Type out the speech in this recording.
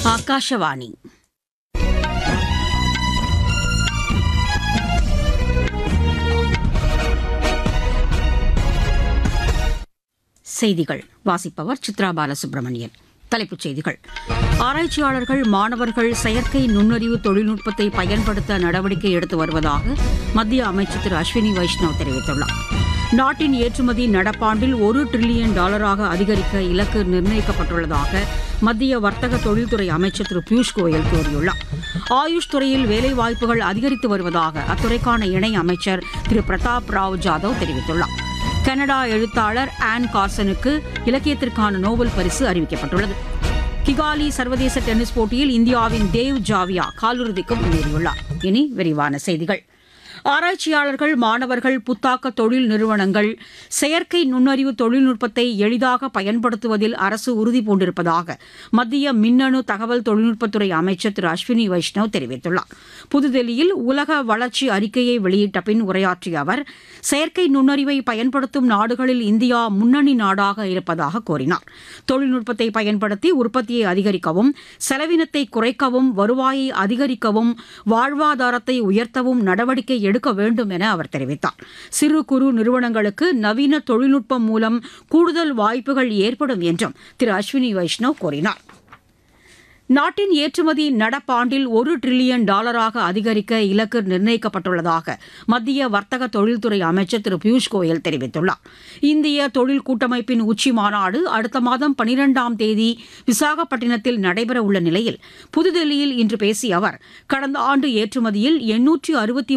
ಆಕಾಶವಾಣಿ செய்திகள் வாசிப்பவர் சித்ரா பாலசுப்ரமணியன் தலைப்புச் செய்திகள் ஆராய்ச்சியாளர்கள் மாணவர்கள் செயற்கை நுண்ணறிவு தொழில்நுட்பத்தை பயன்படுத்த நடவடிக்கை எடுத்து வருவதாக மத்திய அமைச்சர் திரு அஸ்வினி வைஷ்ணவ் தெரிவித்துள்ளார் நாட்டின் ஏற்றுமதி நடப்பாண்டில் ஒரு டிரில்லியன் டாலராக அதிகரிக்க இலக்கு நிர்ணயிக்கப்பட்டுள்ளதாக மத்திய வர்த்தக தொழில்துறை அமைச்சர் திரு பியூஷ் கோயல் கூறியுள்ளார் ஆயுஷ் துறையில் வேலைவாய்ப்புகள் அதிகரித்து வருவதாக அத்துறைக்கான இணை அமைச்சர் திரு பிரதாப் ராவ் ஜாதவ் தெரிவித்துள்ளார் கனடா எழுத்தாளர் ஆன் கார்சனுக்கு இலக்கியத்திற்கான நோபல் பரிசு அறிவிக்கப்பட்டுள்ளது கிகாலி சர்வதேச டென்னிஸ் போட்டியில் இந்தியாவின் தேவ் ஜாவியா காலிறுதிக்கு முன்னேறியுள்ளார் இனி விரிவான செய்திகள் ஆராய்ச்சியாளர்கள் மாணவர்கள் புத்தாக்க தொழில் நிறுவனங்கள் செயற்கை நுண்ணறிவு தொழில்நுட்பத்தை எளிதாக பயன்படுத்துவதில் அரசு உறுதி பூண்டிருப்பதாக மத்திய மின்னணு தகவல் தொழில்நுட்பத்துறை அமைச்சர் திரு அஸ்வினி வைஷ்ணவ் தெரிவித்துள்ளார் புதுதில்லியில் உலக வளர்ச்சி அறிக்கையை வெளியிட்ட பின் உரையாற்றிய அவர் செயற்கை நுண்ணறிவை பயன்படுத்தும் நாடுகளில் இந்தியா முன்னணி நாடாக இருப்பதாக கூறினார் தொழில்நுட்பத்தை பயன்படுத்தி உற்பத்தியை அதிகரிக்கவும் செலவினத்தை குறைக்கவும் வருவாயை அதிகரிக்கவும் வாழ்வாதாரத்தை உயர்த்தவும் நடவடிக்கை எடுக்க வேண்டும் என அவர் தெரிவித்தார் சிறு குறு நிறுவனங்களுக்கு நவீன தொழில்நுட்பம் மூலம் கூடுதல் வாய்ப்புகள் ஏற்படும் என்றும் திரு அஸ்வினி வைஷ்ணவ் கூறினார் நாட்டின் ஏற்றுமதி நடப்பாண்டில் ஒரு டிரில்லியன் டாலராக அதிகரிக்க இலக்கு நிர்ணயிக்கப்பட்டுள்ளதாக மத்திய வர்த்தக தொழில்துறை அமைச்சர் திரு பியூஷ் கோயல் தெரிவித்துள்ளார் இந்திய தொழில் கூட்டமைப்பின் உச்சி மாநாடு அடுத்த மாதம் பனிரெண்டாம் தேதி விசாகப்பட்டினத்தில் நடைபெறவுள்ள நிலையில் புதுதில்லியில் இன்று பேசிய அவர் கடந்த ஆண்டு ஏற்றுமதியில் எண்ணூற்றி அறுபத்தி